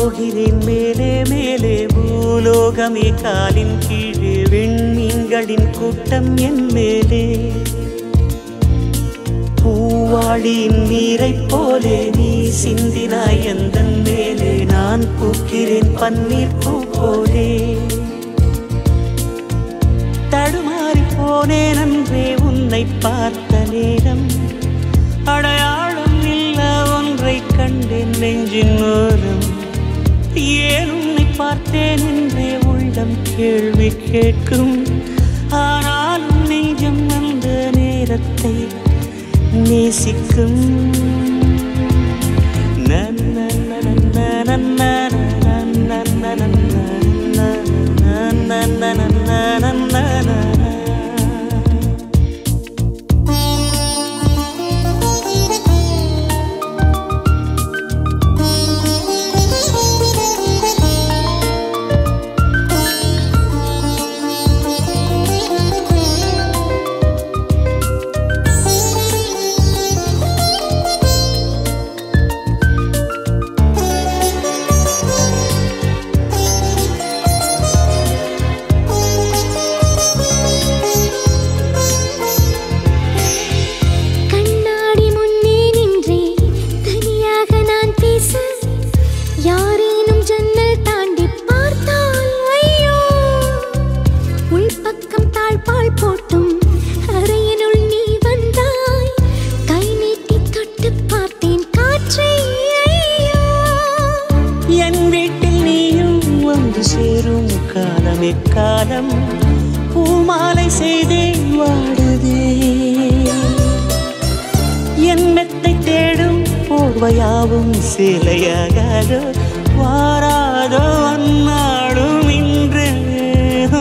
போகிறேன் மேலே மேலே பூலோகமே காலின் கீழே விண்மீன்களின் கூட்டம் என் மேலே பூவாளியின் நீரைப் போலே நீ சிந்தினாய் எந்த மேலே நான் பூக்கிறேன் பன்னீர் பூ போலே தடுமாறி போனேன் அன்றே உன்னை பார்த்த நேரம் அடையாளம் இல்ல ஒன்றை கண்டேன் நெஞ்சின் ஓரம் ஏன் உன்னை பார்த்தேன் என்றே உள்ளம் கேள்வி கேட்கும் ஆனாலும் நெஞ்சம் அந்த நேரத்தை நேசிக்கும் கண்ணாடி முன்னே நின்றே தனியாக நான் பேச யாரேனும் ஜன்னல் தாண்டி பார்த்தால் ஐயோ உள்பக்கம் தாழ்பாள் போட்டும் அறையினுள் நீ வந்தாய் கை நீட்டி தொட்டு பார்த்தேன் காற்றை ஐயோ என் வீட்டில் நீயும் வந்து சேரும் காலம் எக்காலம் பூமாலை செய்தே வாடுதே என் மெத்தை தேடும் போர்வையாவும் சேலையாகாதோ வாராதோ அந்நாடும் இன்று ஆ.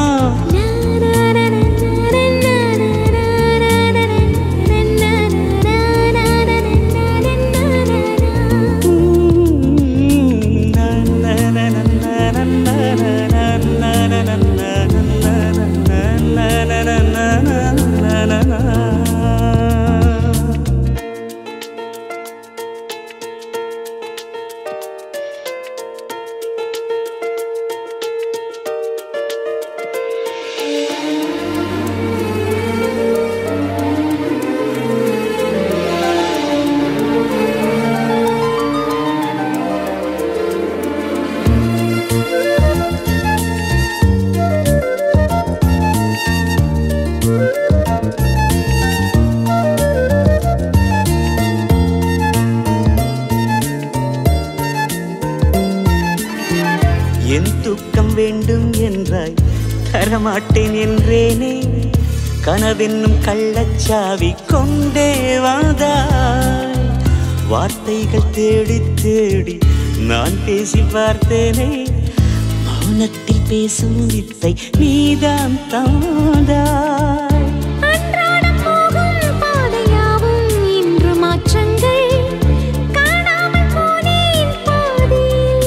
என் தூக்கம் வேண்டும் என்றாய் தரமாட்டேன் என்றேனே கனவென்னும் கள்ளச்சாவி கொண்டே வந்தாய் வார்த்தைகள் தேடி தேடி நான் பேசி பார்த்தேனே மௌனத்தில் பேசும் வித்தை நீதான் தாந்தாய் அன்றாடம் போகும் பாதையாவும் இன்று மாற்றங்கள் காணாமல் போனேன் பாதியில்.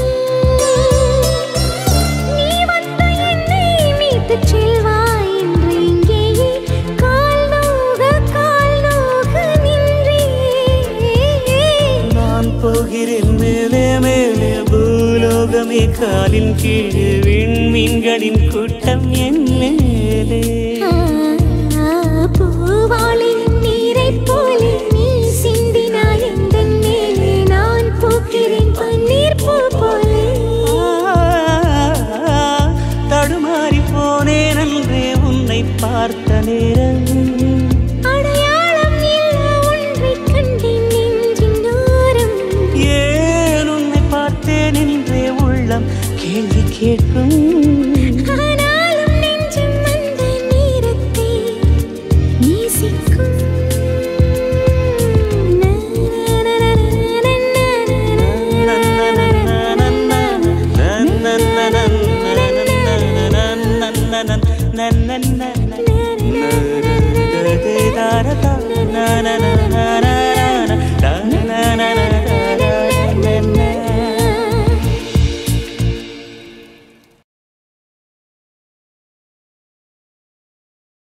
நீ வந்து என்னை மீட்டுச் செல்வாய் என்று இங்கேயே கால் நோக, கால் நோக நின்றேன். நான் போகிறேன் மேலே மேலே பூலோகமே காலின் கீழே விண்மீன்களின் கூட்டம் என் மேலே பூவாளின் நீரைப் போலே நீ சிந்தினாய் எந்தன் மேலே. நான் பூக்கிறேன் பன்னீர் பூ போலே தடுமாறி போனேன் அன்றே உன்னை பார்த்த நேரம் அடையாளம் இல்ல ஒன்றைக் கண்டேன் நெஞ்சின் ஓரம். ஏன் உன்னை பார்த்தேன் என்றே உள்ளம் கேள்வி கேட்கும் ஆனாலும் நெஞ்சம் அந்த நேரத்தை நேசிக்கும். na na na na